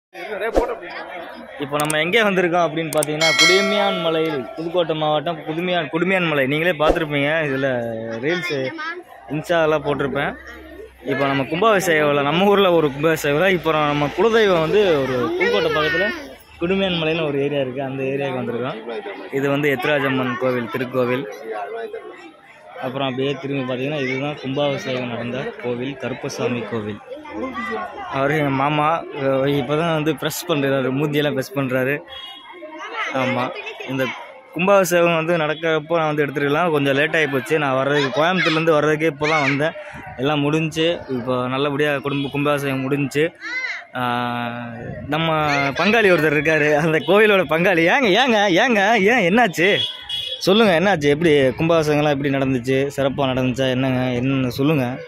இப்போ நம்ம எங்கே வந்திருக்கோம் அப்படின்னு பார்த்தீங்கன்னா குடுமியான் மலை புதுக்கோட்டை மாவட்டம் புதுமையான் குடுமியான் மலை நீங்களே பார்த்துருப்பீங்க இதில் ரீல்ஸு இன்ஸ்டாலாம் போட்டிருப்பேன் இப்போ நம்ம கும்பாபிஷேகம் நம்ம ஊரில் ஒரு கும்பாபிஷேகம் இப்போ நம்ம குலதெய்வம் வந்து ஒரு புதுக்கோட்டை பக்கத்தில் குடுமியான் மலைன்னு ஒரு ஏரியா இருக்குது அந்த ஏரியாவுக்கு வந்திருக்கோம் இது வந்து எத்ராஜம்மன் கோவில் திருக்கோவில் அப்புறம் அப்படியே திரும்பி பார்த்தீங்கன்னா இதுதான் கும்பாபிஷேகம் நடந்த கோவில் கருப்பசாமி கோவில் அவர் எங்கள் மாமா இப்போ தான் வந்து ப்ரெஸ் பண்ணுறாரு மூத்தியெல்லாம் ப்ரெஸ் பண்ணுறாரு ஆமாம் இந்த கும்பாபிஷேகம் வந்து நடக்கிறப்போ நான் வந்து எடுத்துருக்கலாம் கொஞ்சம் லேட் ஆகி போச்சு நான் வர்றதுக்கு கோயம்புத்தூர்லேருந்து வர்றதுக்கே இப்போ தான் வந்தேன் எல்லாம் முடிஞ்சு இப்போ நல்லபடியாக குடும்ப கும்பாபிஷேகம் முடிஞ்சு நம்ம பங்காளி ஒருத்தர் இருக்கார் அந்த கோவிலோட பங்காளி ஏங்க ஏங்க ஏங்க ஏன் என்னாச்சு சொல்லுங்கள் என்னாச்சு எப்படி கும்பாபிஷேகம்லாம் எப்படி நடந்துச்சு சிறப்பாக நடந்துச்சா என்னங்க என்னன்னு சொல்லுங்கள்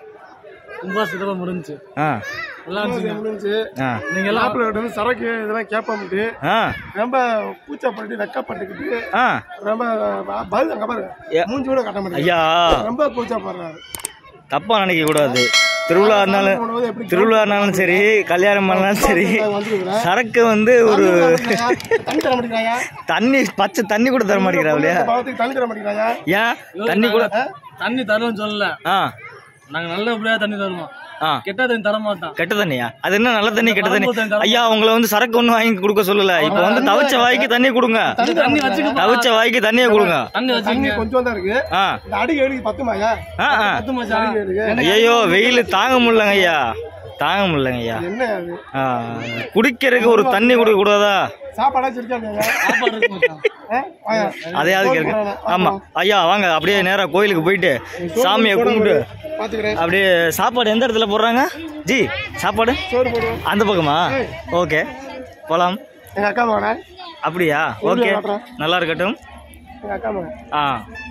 ரொம்ப சிறப்பாக முடிஞ்சுச்சு ஆ நல்லா இருந்துச்சுங்க முடிஞ்சு ஆ நீங்க எல்லாம் மாப்பிள்ளை வந்து சரக்கு இதெல்லாம் கேட்பாமட்டு ஆ ரொம்ப கூச்சப்பட்டு வெக்கப்பட்டுக்கிட்டு ஆ ரொம்ப பதில் அங்க பாருங்க ஏ- மூஞ்சி கூட கட்ட மாட்டேங்க ஐயா ரொம்ப கூச்சப்படுறாரு தப்பாக நினைக்க கூடாது திருவிழா இருந்தாலும் போனது எப்படி திருவிழா இருந்தாலும் சரி கல்யாணம் பண்ணாலும் சரி வந்துருக்குறேன் சரக்கு வந்து ஒரு தண்ணி தர மாட்டேங்கிறாயா தண்ணி பச்சை தண்ணி கூட தர மாட்டேங்கிறாங்களே பாவத்துக்கு தண்ணி தர மாட்டேங்கிறாயா ஏன் தண்ணி கூட தண்ணி தரோம்னு சொல்லல ஆ நாங்க நல்லபடியா தண்ணி தருவோம் ஆ கெட்ட தண்ணி தர மாட்டோம் கெட்ட தண்ணியா அது என்ன நல்ல தண்ணி கெட்ட தண்ணி தண்ணி தர ஐயா உங்களை வந்து சரக்கு ஒன்றும் வாங்கி கொடுக்க சொல்லல இப்போ வந்து தவிச்ச வாய்க்கு தண்ணி கொடுங்க தண்ணி வச்சுக்க தவிச்ச வாய்க்கு தண்ணியை கொடுங்க தண்ணி தண்ணி வச்சுங்க கொஞ்சம் தான் இருக்கு ஆ இந்த அடிக்க அடிக்கு பத்துமாயா ஆ ஆ பத்து மச்சான் இருக்கு ஐயோ வெயில் தாங்க முடியலங்க ஐயா தாங்க முடியலங்க ஐயா என்ன அது ஆ குடிக்கிறதுக்கு ஒரு தண்ணி கொடுக்க கூடாதா சாப்பாடாச்சும் இருக்காங்க சாப்பாடு இருக்கு மச்சான் அதையாவது கேட்க ஆமா ஐயா வாங்க அப்படியே நேரா கோயிலுக்கு போயிட்டு சாமியை கும்பிட்டு பாத்துக்கிறேன் அப்படியே சாப்பாடு எந்த இடத்துல போடுறாங்க ஜி சாப்பாடு சோறு போடுவோம் அந்த பக்கமா ஓகே போலாம் எங்க அக்கா மகனே அப்படியா ஓகே நல்லா இருக்கட்டும் எங்க அக்கா மகன் ஆ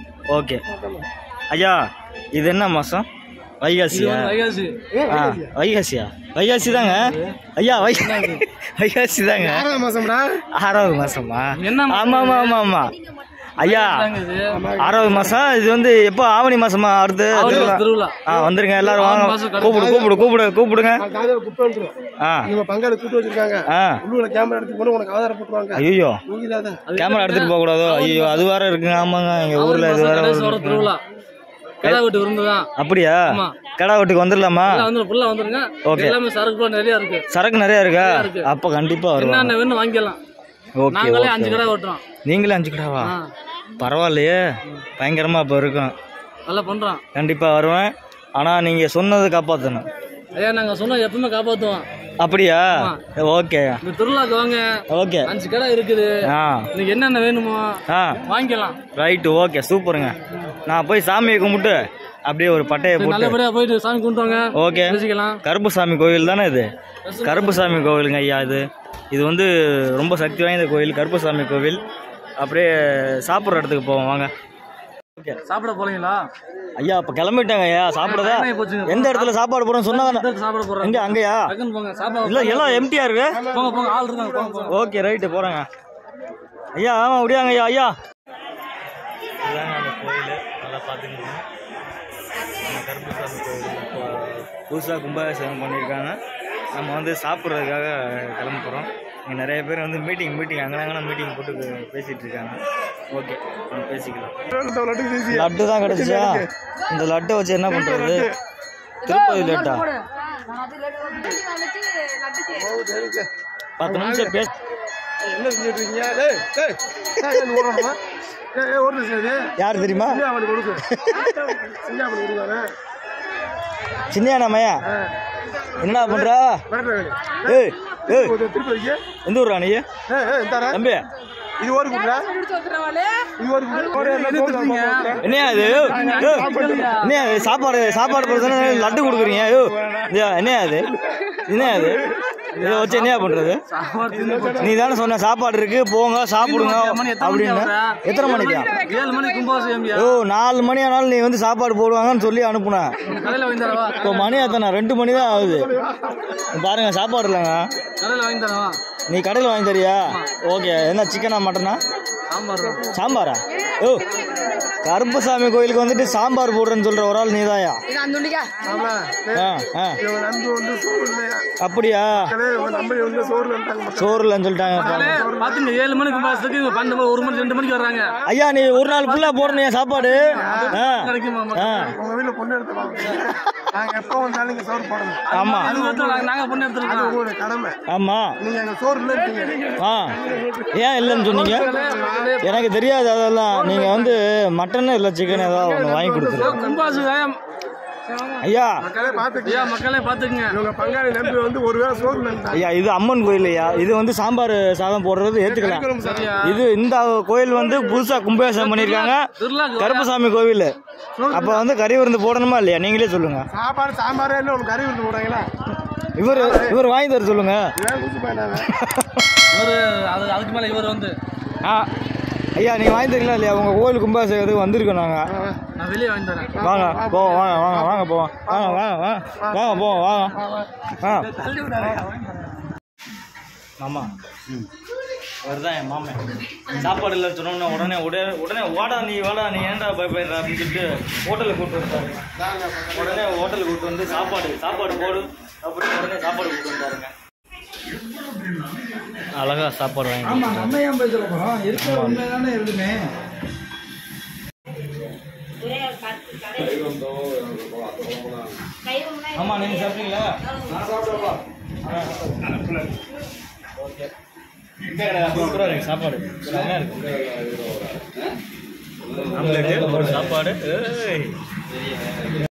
ஓகே அக்கா மகன் ஐயா இது என்ன மாதம் வைகாசியா வைகாசி ஆ வைகாசியா வைகாசி தாங்க ஐயா வை வைகாசி தாங்க ஆறாம் மாசம்டா ஆறாவது மாசமா என்ன ஆமா ஆமா ஆமா ஆமா ஐயா இது ஆறாவது மாசம் இது வந்து எப்போ ஆவணி மாசமா அடுத்து திருவிழா. திருவிழா ஆ வந்துருங்க எல்லாரும் வாங்க ஆவணி மாசம் கடைசி. கூப்பிடு கூப்பிடு கூப்பிடு கூப்பிடுங்க நான் காலையில குப்பை வந்துடும் ஆ இவங்க பங்காளி கூட்டு வச்சிருக்காங்க ஆ உள்ளூர்ல கேமரா எடுத்து போட்டு உனக்கு ஆதாரம் போட்டுருவாங்க ஐயோ நீங்க இல்லாத கேமரா எடுத்துட்டு போக கூடாதோ ஐயோ அது வேற இருக்குங்க ஆமாங்க எங்க ஊர்ல இது வேற கடைசி வர இருக்கு. திருவிழா கிடா வீட்டு விருந்துதான் அப்படியா ஆமா. கடா வீட்டுக்கு வந்துடலாமா எல்லாம் வந்து ஃபுல்லா வந்துருங்க Okay. எல்லாமே சரக்கு கூட நிறைய இருக்கு சரக்கு நிறைய இருக்கா இருக்கு. அப்ப கண்டிப்பா வருவாங்க என்னென்ன வேணும் வாங்கிக்கலாம் ஓகே நாங்களே அஞ்சு கடை ஓட்டுறோம் நீங்களே அஞ்சு கடாவா ஆ, பரவாயில்லையே பயங்கரமா இப்ப இருக்கும் நல்லா பண்றோம் கண்டிப்பா வருவேன் ஆனா நீங்க சொன்னதை காப்பாத்தணும் ஐயா நாங்க சொன்னா எப்பவுமே காப்பாத்துவோம் அப்படியா ஓகே இந்த திருவிழாக்கு வாங்க ஓகே அஞ்சு கடை இருக்குது ஆ இன்னைக்கு என்னென்ன வேணுமோ ஆ வாங்கிக்கலாம் ரைட்டு ஓகே சூப்பருங்க நான் போய் சாமியை கும்பிட்டு அப்படியே ஒரு பட்டையை போட்டு நல்லபடியா போயிட்டு சாமி கும்பிட்டுவாங்க ஓகே பேசிக்கலாம் கருப்புசாமி கோவில் தானே இது கருப்புசாமி கோவிலுங்க ஐயா இது இது வந்து ரொம்ப சக்தி வாய்ந்த கோவில் கருப்புசாமி கோவில் அப்படியே சாப்பிட்ற இடத்துக்கு போவோம் வாங்க ஓகே சாப்பிட போறீங்களா ஐயா இப்போ கிளம்பிட்டாங்க ஐயா சாப்பிடுதா டைம் ஆகி போச்சுங்க. எந்த இடத்துல சாப்பாடு போடுறோம் சொன்னா தானே எந்த சாப்பிட போறோம் எங்க அங்கேயா டக்குன்னு போங்க சாப்பிட இல்லை எல்லாம் எம்டியா இருக்கு போங்க போங்க ஆள் இருக்காங்க போங்க போங்க ஓகே ரைட்டு போகிறேங்க ஐயா ஆமாம் முடியாங்க ஐயா ஐயா இதாங்க அந்த கோயில் நல்லா பார்த்துக்கோங்க நம்ம கருப்புசாமி கோயில் புதுசாக கும்பாபிஷேகம் பண்ணியிருக்காங்க நம்ம வந்து சாப்பிட்றதுக்காக கிளம்ப போகிறோம் இங்கே நிறைய பேர் வந்து மீட்டிங் மீட்டிங் அங்கே அங்கே மீட்டிங் போட்டு பேசிகிட்டு இருக்காங்க ஓகே நம்ம பேசிக்கலாம் இந்த லட்டு வீசி லட்டு தான் கிடச்சிச்சா இந்த லட்டை வச்சு என்ன பண்ணுறது திருப்பதி லட்டா பத்து நிமிஷம் பேச என்ன செஞ்சுட்டு இருக்கீங்க டேய் டேய் டேய், என்ன ஓடணுமா ஏய் ஏய் ஓடுது சரி யார் தெரியுமா சின்ன கொடுக்கு சின்ன பண்ணி கொடுக்காரு சின்ன மையா என்னடா பண்ற வரட்டு ஏய் ஏய் திருப்பி வைக்க எந்த ஊர்ரா நீ ஏய் ஏய் இந்தாரா தம்பி இது ஒரு குடுறா இது ஒரு குடு என்னையா இது ஏய், என்னையா இது சாப்பாடு சாப்பாடு போடுறது லட்டு கொடுக்குறீங்க ஐயோ ஐயா, என்னையா இது என்னையா இது இதை வச்சு என்னையா பண்றது நீ தானே சொன்ன சாப்பாடு இருக்கு போங்க சாப்பிடுங்க அப்படின்னு எத்தனை மணிக்கா ஏழு மணிக்கு கும்பாபிஷேகம் ஓ நாலு மணி ஆனாலும் நீ வந்து சாப்பாடு போடுவாங்கன்னு சொல்லி அனுப்புனேன் கடையில் வாங்கி தரவா இப்போ மணி எத்தனை ரெண்டு மணி தான் ஆகுது பாருங்க சாப்பாடு இல்லைங்க கடையில் வாங்கி தரவா நீ கடையில் வாங்கி தரியா ஓகே என்ன சிக்கனா மட்டனா சாம்பார் சாம்பாரா ஓ கருப்பசாமி கோயிலுக்கு வந்துட்டு சாம்பார் போடுறேன்னு சொல்ற ஒரு ஆள் நீதாயா ஆமா ஆ ஆ இவங்க நம்பி வந்து சோறு இல்லையா அப்படியா மக்களே இவங்க நம்பி வந்து சோறு இல்லைன்ட்டாங்க சோறுலன்னு சொல்லிட்டாங்க பாத்துங்க ஏழு மணிக்கு கும்பாசத்துக்கு இவங்க பன்னெண்டு மணி ஒரு மணி ரெண்டு மணிக்கு வர்றாங்க ஐயா நீ ஒரு நாள் ஃபுல்லா போடணும் சாப்பாடு ஆ கிடைக்குமா ஆ உங்க வீட்டுல பொண்ணு எடுத்து வாங்க நாங்க எப்போ வந்தாலும் இங்க சோறு போடணும் ஆமா அது மட்டும் நாங்க- நாங்க பொண்ணு அது எடுத்துருக்கோம் உங்களுடைய கடமை ஆமா நீங்க எங்க சோறு இல்லைன்றீங்க ஆ ஏன் இல்லைன்னு சொன்னீங்க எனக்கு தெரியாது அதெல்லாம் நீங்க வந்து மட்டன் இல்லை சிக்கன் ஏதாவது ஒன்று வாங்கி கொடுத்துருங்க கும்பாசு ஐயா மக்களே பாத்துக்க ஐயா மக்களே பாத்துக்குங்க இவங்க பங்காளி நம்பி வந்து ஒருவேளை சோறு இல்லைன்ட்டாங்க ஐயா இது அம்மன் கோயில் ஐயா இது வந்து சாம்பார் சாதம் போடுறது ஏத்துக்கலாம் சரியா இது இந்த கோயில் வந்து புதுசா கும்பாபிஷேகம் பண்ணியிருக்காங்க திருவிழா கருப்பசாமி கோவில் அப்போ வந்து கறி விருந்து போடணுமா இல்லையா நீங்களே சொல்லுங்க சாப்பாடு சாம்பாரே இல்லை ஒரு கறி விருந்து போடுறாங்களா இவர் இவர் வாங்கி தர சொல்லுங்க இவன் குச்சி போயிட்டாங்க இவரு அது அதுக்கு மேல இவர் வந்து ஆ ஐயா நீங்கள் வாங்கி தரீங்களா இல்லையா உங்கள் கோயில் கும்பாபிஷேகத்துக்கு வந்திருக்கோம் நாங்கள் நான் வெளியே வாங்கி தரேன் வாங்க போவோம் வாங்க வாங்க வாங்க போவோம் வாங்க வாங்க வாங்க வாங்க போவோம் வாங்க ஆ மாமா அவர் தான் என் மாமன் சாப்பாடு இல்லை சொன்னோன்னே உடனே உடனே உடனே வாடா நீ வாடா நீ ஏன்டா பயப்படுற அப்படின்னு சொல்லிட்டு ஹோட்டலுக்கு கூப்பிட்டு வந்தாரு உடனே ஹோட்டலுக்கு கூப்பிட்டு வந்து சாப்பாடு சாப்பாடு போடு அப்படின்னு உடனே சாப்பாடு கூப்பிட்டு வந்தாருங்க அழகா சாப்பாடு வாங்கி கொடுத்தாரு. நம்ம ஏன் போய் சொல்ல போறோம் இருக்கிற உண்மைதானே எதுவுமே ஆமா நீங்க சாப்பிட்டீங்களா ஓகே சூப்பரா இருக்கு சாப்பாடு நல்லா இருக்கு ஆம்லெட் ஒரு சாப்பாடு ஏய்